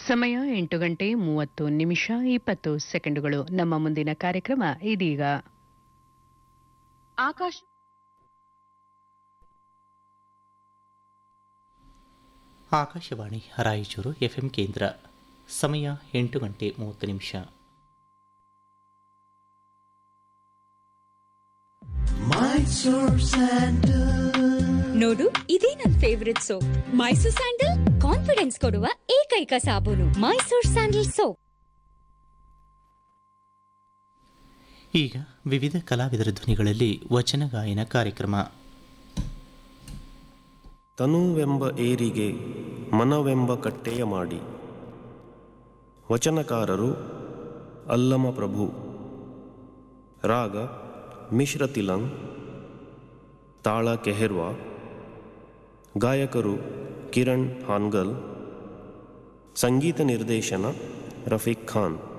ಸಮಯ ಎಂಟು ಗಂಟೆ ಮೂವತ್ತು ನಿಮಿಷ ಇಪ್ಪತ್ತು ಸೆಕೆಂಡುಗಳು ನಮ್ಮ ಮುಂದಿನ ಕಾರ್ಯಕ್ರಮ ಇದೀಗ ಆಕಾಶ ಆಕಾಶವಾಣಿ ರಾಯಚೂರು ಎಫ್ಎಂ ಕೇಂದ್ರ ಸಮಯ ಎಂಟು ಗಂಟೆ ಮೂವತ್ತು ನಿಮಿಷ ನೋಡು ಇದೇ ನನ್ favourite soap Mysore sandal confidence ಕೊಡುವ ಏಕೈಕ ಸಾಬೂನು ಮೈಸೂರ್ ಸ್ಯಾಂಡಲ್ ಸೋಪ್ ಈಗ ವಿವಿಧ ಕಲಾವಿದರ ಧ್ವನಿಗಳಲ್ಲಿ ವಚನ ಗಾಯನ ಕಾರ್ಯಕ್ರಮ ತನುವೆಂಬ ಏರಿಗೆ ಮನವೆಂಬ ಕಟ್ಟೆಯ ಮಾಡಿ ವಚನಕಾರರು ಅಲ್ಲಮ ಪ್ರಭು ರಾಗ ಮಿಶ್ರ ತಿಲಂಗ್ ತಾಳ ಕೆಹೆರ್ವಾ ಗಾಯಕರು ಕಿರಣ್ ಹಾನ್ಗಲ್ ಸಂಗೀತ ನಿರ್ದೇಶನ ರಫೀಕ್ ಖಾನ್